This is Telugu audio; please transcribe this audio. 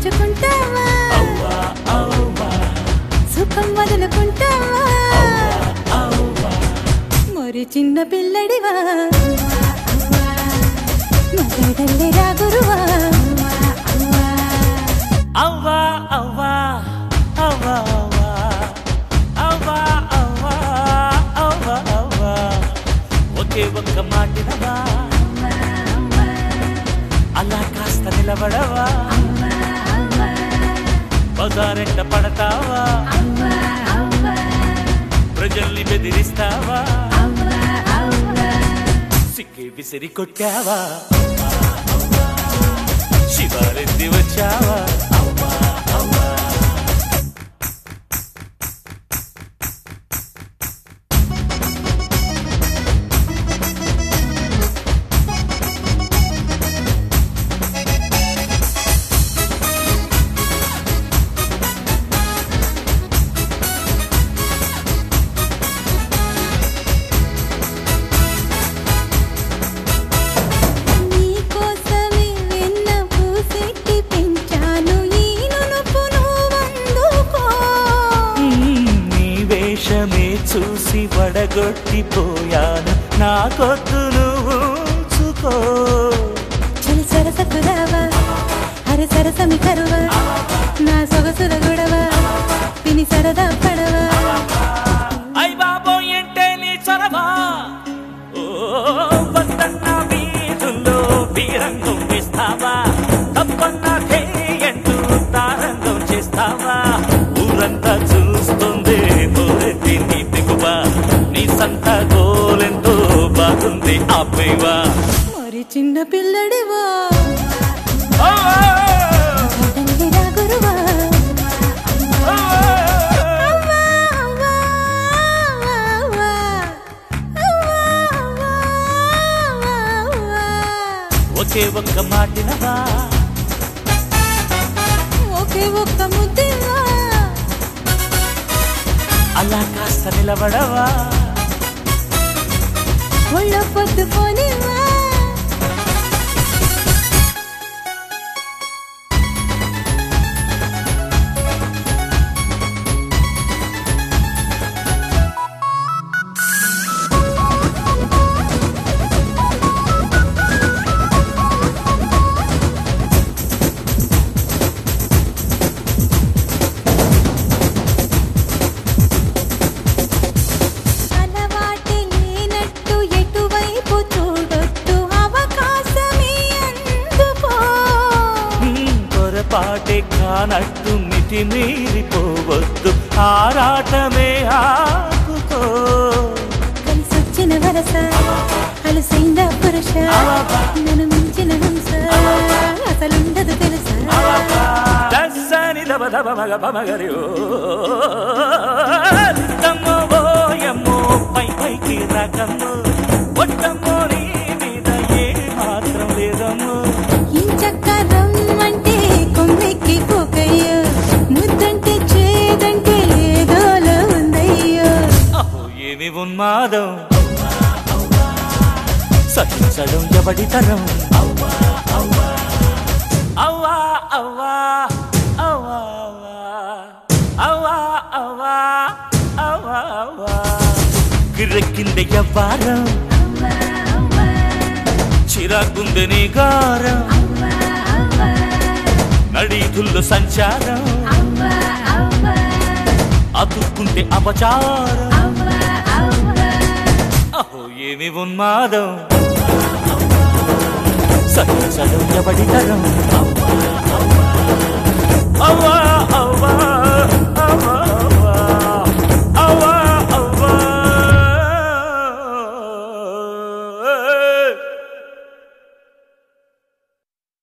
పంచుకుంటావా అవ్వా అవ్వా సుఖం వదులుకుంటావా అవ్వా మరి చిన్న పిల్లడివా మగడల్లే రాగురువా అవ్వా అవ్వా అవ్వా అవ్వా అవ్వా అవ్వా అవ్వా ఒకే ఒక్క మాటినవా అలా కాస్త నిలబడవా బజారెంట పడతావా ప్రజల్ని బెదిరిస్తావా సిక్కి విసిరి కొట్టావా శివారెత్తి వచ్చావా నీకోసమే వెన్న పూసెట్టి పెంచాను ఈ నునుపు నువ్వందుకో నీ వేషమే చూసి వడగొట్టిపోయాను నా కొద్దు నువ్వు ఉంచుకో చలి సరసకు రావా అరే సరసమి కరువా నా సొగసుల గొడవ పిని సరదా పడవా అయ్ బాబో ఏంటే నీ చొరవా ఓ వద్దన్న వీధుల్లో వీరంగం వేస్తావా తప్పన్న ధేయంటూ తారంగం చేస్తావా ఊరంతా చూస్తుంది మొదటి నీ దిగువా నీ సంత గోలెంతో బాగుంది ఆపేవా మరి చిన్న పిల్లడివా ఓ, తండ్రి రాగురువా ఓ, ఓ. అవ్వా, అవ్వా, అవ్వా, అవ్వా, అవ్వా, అవ్వా. ఒకే ఒక్క మాటినవా ఒకే ఒక్క ముద్దివా అలా కాస్త నిలబడవా ఒళ్ళో పొద్దుపోనివా అలవాటే లేనట్టు ఎటువైపు చూడొద్దు అవకాశమే అందుకో హ్మ్, పొరపాటే కానట్టు మితి మీరిపోవద్దు ఆరాటమే ఆపుకో కలిసొచ్చిన వరస అలసైంద పురుష నన్ను మించిన హంస అసలుండదు తెలుసా దస్సని దబ దబ మగ పమగరి ఓ. నిత్తమ్మో ఓయమ్మో పై పైకి రకమ్మో ఒట్టమ్మో నీ మీద ఏ మాత్రం లేదమ్మో ఇంచక్క రమ్మంటే కొమ్మెక్కి పోకయ్యో ముద్దంటే చేదంటే ఏదోలో ఉందయ్యో అహో ఏమి ఉన్మాదం సహించడం ఎవడి తరం అవ్వా అవ్వా అవ్వా అవ్వా అవ్వా అవ్వా అవ్వా అవ్వా అవ్వా గిర్రెక్కింది ఎవ్వారం చిరాకుంది నీ గారం నడీతుల్లో సంచారం అతుక్కుంటే అపచారం అహో ఏమి ఉన్మాదం సహించడం ఎవడి తరం అవ్వా